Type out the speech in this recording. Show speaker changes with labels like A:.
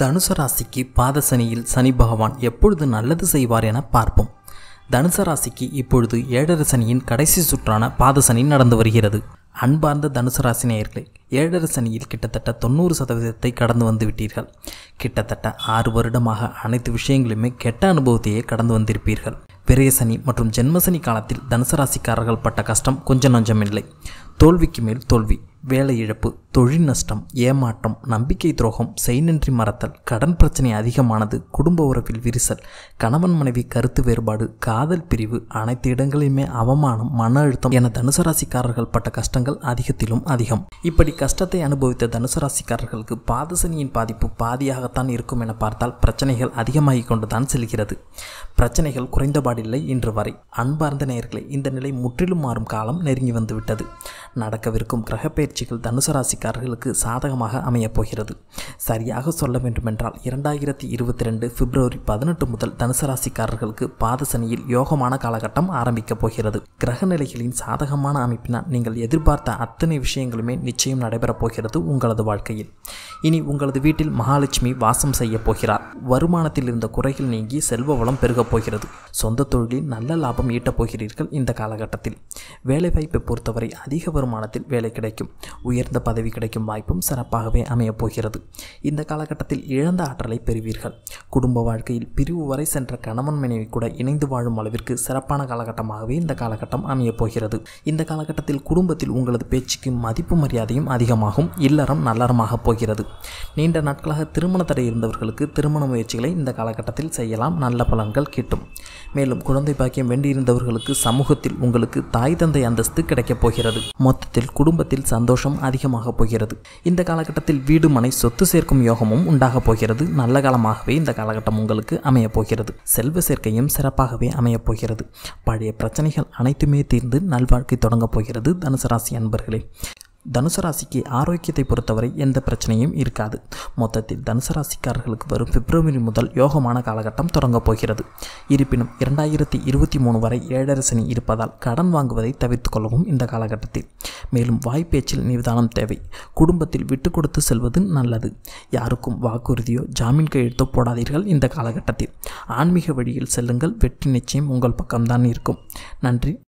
A: தனுசு ராசிக்கு பாதசனியில் சனி பகவான் எப்பொழுது நல்லது செய்வார் என பார்ப்போம் தனுசு ராசிக்கு இப்பொழுது ஏழரை சனியின் கடைசி சுற்றான பாதசனி நடந்து வருகிறது அன்பார்ந்த தனுசு ராசி நேயர்களே ஏழரை சனியில் கிட்டத்தட்ட தொண்ணூறு சதவீதத்தை கடந்து வந்து விட்டீர்கள் கிட்டத்தட்ட ஆறு வருடமாக அனைத்து விஷயங்களுமே கெட்ட அனுபவத்தையே கடந்து வந்திருப்பீர்கள் விரயசனி மற்றும் ஜென்மசனி காலத்தில் தனுசு ராசிக்காரர்கள் பட்ட கஷ்டம் கொஞ்சம் நஞ்சமில்லை தோல்விக்கு மேல் தோல்வி வேலை இழப்பு தொழில் நஷ்டம் ஏமாற்றம் நம்பிக்கை துரோகம் செய்நின்றி மறத்தல் கடன் பிரச்சனை அதிகமானது குடும்ப உறவில் விரிசல் கணவன் மனைவி கருத்து வேறுபாடு காதல் பிரிவு அனைத்து இடங்களிலுமே அவமானம் மன அழுத்தம் என தனுசு ராசிக்காரர்கள் பட்ட கஷ்டங்கள் அதிகத்திலும் அதிகம் இப்படி கஷ்டத்தை அனுபவித்த தனுசு ராசிக்காரர்களுக்கு பாதசனியின் பாதிப்பு பாதியாகத்தான் இருக்கும் என பார்த்தால் பிரச்சனைகள் அதிகமாகிக் கொண்டுதான் செல்கிறது பிரச்சனைகள் குறைந்தபாடில்லை இன்று வரை அன்பார்ந்த நேயர்களே இந்த நிலை முற்றிலும் மாறும் காலம் நெருங்கி வந்துவிட்டது நடக்கவிருக்கும் கிரக பயிற்சிகள் தனுசு ராசிக்காரர்களுக்கு சாதகமாக அமையப் போகிறது சரியாக சொல்ல வேண்டுமென்றால் இரண்டாயிரத்தி இருபத்தி ரெண்டு பிப்ரவரி பதினெட்டு முதல் தனுசு ராசிக்காரர்களுக்கு பாதசனியில் யோகமான காலகட்டம் ஆரம்பிக்கப் போகிறது கிரக நிலைகளின் சாதகமான அமைப்பினால் நீங்கள் எதிர்பார்த்த அத்தனை விஷயங்களுமே நிச்சயம் நடைபெறப் போகிறது உங்களது வாழ்க்கையில் இனி உங்களது வீட்டில் மகாலட்சுமி வாசம் செய்ய போகிறார் வருமானத்தில் இருந்த குறைகள் நீங்கி செல்வ வளம் பெருகப் போகிறது சொந்த தொழிலில் நல்ல லாபம் ஈட்டப் போகிறீர்கள் இந்த காலகட்டத்தில் வேலைவாய்ப்பை பொறுத்தவரை அதிக வருமானத்தில் வேலை கிடைக்கும் உயர்ந்த பதவி கிடைக்கும் வாய்ப்பும் சிறப்பாகவே அமையப் போகிறது இந்த காலகட்டத்தில் இழந்த ஆற்றலை பெறுவீர்கள் குடும்ப வாழ்க்கையில் பிரிவு வரை சென்ற கணவன் மனைவி கூட இணைந்து வாழும் அளவிற்கு சிறப்பான காலகட்டமாகவே இந்த காலகட்டம் அமையப் போகிறது இந்த காலகட்டத்தில் குடும்பத்தில் உங்களது பேச்சுக்கு மதிப்பு மரியாதையும் அதிகமாகும் இல்லறம் நல்லறமாக போகிறது நீண்ட நாட்களாக திருமண தடை இருந்தவர்களுக்கு திருமண முயற்சிகளை இந்த காலகட்டத்தில் செய்யலாம் நல்ல பலன்கள் கிட்டும் மேலும் குழந்தை பாக்கியம் வேண்டியிருந்தவர்களுக்கு சமூகத்தில் உங்களுக்கு தாய் தந்தை அந்தஸ்து கிடைக்கப் போகிறது மொத்தத்தில் குடும்பத்தில் சந்தோஷம் அதிகமாக போகிறது இந்த காலகட்டத்தில் வீடு மனை சொத்து சேர்க்கும் யோகமும் உண்டாகப் போகிறது நல்ல காலமாகவே இந்த காலகட்டம் உங்களுக்கு அமையப் போகிறது செல்வ சேர்க்கையும் சிறப்பாகவே அமையப் போகிறது பழைய பிரச்சனைகள் அனைத்துமே தீர்ந்து நல்வாழ்க்கை தொடங்கப் போகிறது தனுசு ராசி அன்பர்களே தனுசு ராசிக்கு ஆரோக்கியத்தை பொறுத்தவரை எந்த பிரச்சனையும் இருக்காது மொத்தத்தில் தனுசு ராசிக்காரர்களுக்கு வரும் பிப்ரவரி முதல் யோகமான காலகட்டம் தொடங்கப் போகிறது இருப்பினும் இரண்டாயிரத்தி இருபத்தி மூணு வரை ஏழரை சனி இருப்பதால் கடன் வாங்குவதை தவிர்த்து கொள்ளவும் இந்த காலகட்டத்தில் மேலும் வாய்ப்பேச்சில் நிதானம் தேவை குடும்பத்தில் விட்டு கொடுத்து செல்வது நல்லது யாருக்கும் வாக்குறுதியோ ஜாமீன் கையெழுத்தோ போடாதீர்கள் இந்த காலகட்டத்தில் ஆன்மீக வழியில் செல்லுங்கள் வெற்றி நிச்சயம் உங்கள் பக்கம்தான் இருக்கும் நன்றி